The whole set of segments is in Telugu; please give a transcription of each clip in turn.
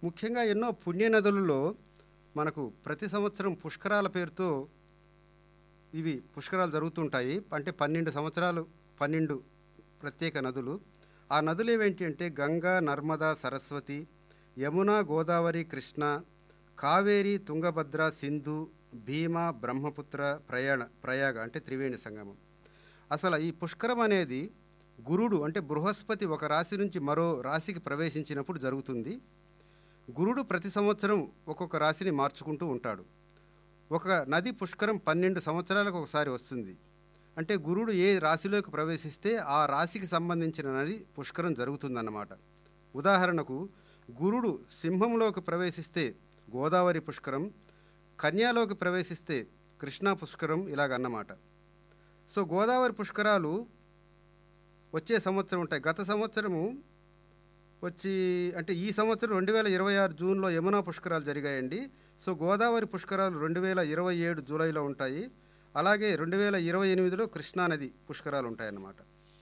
ముఖ్యంగా ఎన్నో పుణ్యనదులలో మనకు ప్రతి సంవత్సరం పుష్కరాల పేరుతో ఇవి పుష్కరాలు జరుగుతుంటాయి అంటే పన్నెండు సంవత్సరాలు పన్నెండు ప్రత్యేక నదులు ఆ నదులు ఏవేంటి అంటే గంగా నర్మదా సరస్వతి యమున గోదావరి కృష్ణ కావేరి తుంగభద్ర సింధు భీమ బ్రహ్మపుత్ర ప్రయాణ ప్రయాగ అంటే త్రివేణి సంగమం అసలు ఈ పుష్కరం అనేది గురుడు అంటే బృహస్పతి ఒక రాశి నుంచి మరో రాశికి ప్రవేశించినప్పుడు జరుగుతుంది గురుడు ప్రతి సంవత్సరం ఒక్కొక్క రాశిని మార్చుకుంటూ ఉంటాడు ఒక నది పుష్కరం పన్నెండు సంవత్సరాలకు ఒకసారి వస్తుంది అంటే గురుడు ఏ రాశిలోకి ప్రవేశిస్తే ఆ రాశికి సంబంధించిన నది పుష్కరం జరుగుతుందన్నమాట ఉదాహరణకు గురుడు సింహంలోకి ప్రవేశిస్తే గోదావరి పుష్కరం కన్యాలోకి ప్రవేశిస్తే కృష్ణా పుష్కరం ఇలాగన్నమాట సో గోదావరి పుష్కరాలు వచ్చే సంవత్సరం ఉంటాయి గత సంవత్సరము వచ్చి అంటే ఈ సంవత్సరం రెండు వేల ఇరవై ఆరు జూన్లో యమునా పుష్కరాలు జరిగాయండి సో గోదావరి పుష్కరాలు రెండు వేల ఇరవై ఏడు జూలైలో ఉంటాయి అలాగే రెండు వేల ఇరవై ఎనిమిదిలో కృష్ణానది పుష్కరాలు ఉంటాయన్నమాట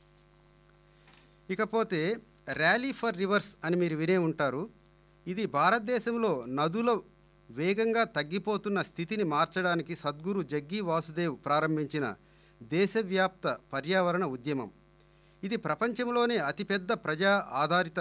ఇకపోతే ర్యాలీ ఫర్ రివర్స్ అని మీరు వినే ఉంటారు ఇది భారతదేశంలో నదుల వేగంగా తగ్గిపోతున్న స్థితిని మార్చడానికి సద్గురు జగ్గి వాసుదేవ్ ప్రారంభించిన దేశవ్యాప్త పర్యావరణ ఉద్యమం ఇది ప్రపంచంలోనే అతిపెద్ద ప్రజా ఆధారిత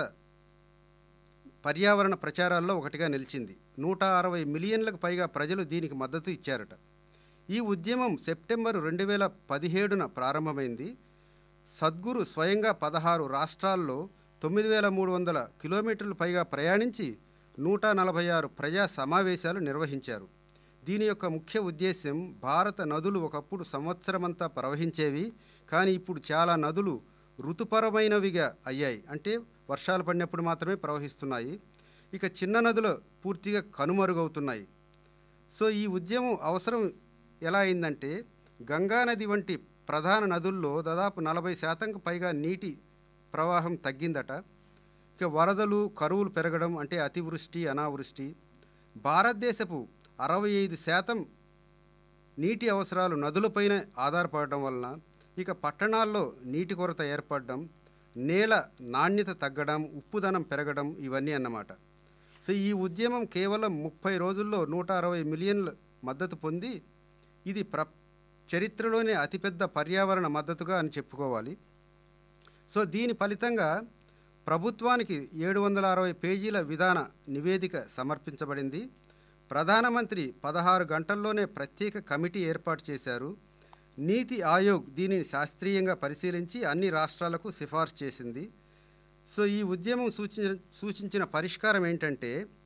పర్యావరణ ప్రచారాల్లో ఒకటిగా నిలిచింది నూట అరవై మిలియన్లకు పైగా ప్రజలు దీనికి మద్దతు ఇచ్చారట ఈ ఉద్యమం సెప్టెంబర్ రెండు వేల పదిహేడున ప్రారంభమైంది సద్గురు స్వయంగా పదహారు రాష్ట్రాల్లో తొమ్మిది వేల మూడు వందల కిలోమీటర్లు పైగా ప్రయాణించి నూట నలభై ఆరు ప్రజా సమావేశాలు నిర్వహించారు దీని యొక్క ముఖ్య ఉద్దేశ్యం భారత నదులు ఒకప్పుడు సంవత్సరమంతా ప్రవహించేవి కానీ ఇప్పుడు చాలా నదులు ఋతుపరమైనవిగా అయ్యాయి అంటే వర్షాలు పడినప్పుడు మాత్రమే ప్రవహిస్తున్నాయి ఇక చిన్న నదులు పూర్తిగా కనుమరుగవుతున్నాయి సో ఈ ఉద్యమం అవసరం ఎలా అయిందంటే గంగానది వంటి ప్రధాన నదుల్లో దాదాపు నలభై శాతంకు పైగా నీటి ప్రవాహం తగ్గిందట ఇక వరదలు కరువులు పెరగడం అంటే అతివృష్టి అనావృష్టి భారతదేశపు అరవై ఐదు శాతం నీటి అవసరాలు నదులపైన ఆధారపడడం వలన ఇక పట్టణాల్లో నీటి కొరత ఏర్పడడం నేల నాణ్యత తగ్గడం ఉప్పుదనం పెరగడం ఇవన్నీ అన్నమాట సో ఈ ఉద్యమం కేవలం ముప్పై రోజుల్లో నూట అరవై మిలియన్ల మద్దతు పొంది ఇది ప్ర చరిత్రలోనే అతిపెద్ద పర్యావరణ మద్దతుగా అని చెప్పుకోవాలి సో దీని ఫలితంగా ప్రభుత్వానికి ఏడు వందల అరవై పేజీల విధాన నివేదిక సమర్పించబడింది ప్రధానమంత్రి పదహారు గంటల్లోనే ప్రత్యేక కమిటీ ఏర్పాటు చేశారు నీతి ఆయోగ్ దీనిని శాస్త్రీయంగా పరిశీలించి అన్ని రాష్ట్రాలకు సిఫార్సు చేసింది సో ఈ ఉద్యమం సూచించిన సూచించిన పరిష్కారం ఏంటంటే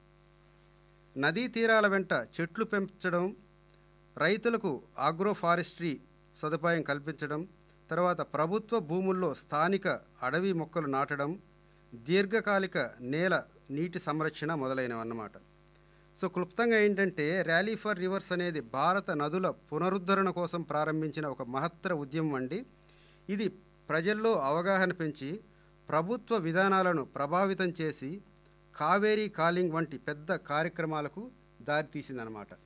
నదీ తీరాల వెంట చెట్లు పెంచడం రైతులకు ఆగ్రో ఫారెస్ట్రీ సదుపాయం కల్పించడం తర్వాత ప్రభుత్వ భూముల్లో స్థానిక అడవి మొక్కలు నాటడం దీర్ఘకాలిక నేల నీటి సంరక్షణ మొదలైనవన్నమాట సో క్లుప్తంగా ఏంటంటే ర్యాలీ ఫర్ రివర్స్ అనేది భారత నదుల పునరుద్ధరణ కోసం ప్రారంభించిన ఒక మహత్తర ఉద్యమం అండి ఇది ప్రజల్లో అవగాహన పెంచి ప్రభుత్వ విధానాలను ప్రభావితం చేసి కావేరీ కాలింగ్ వంటి పెద్ద కార్యక్రమాలకు దారితీసిందనమాట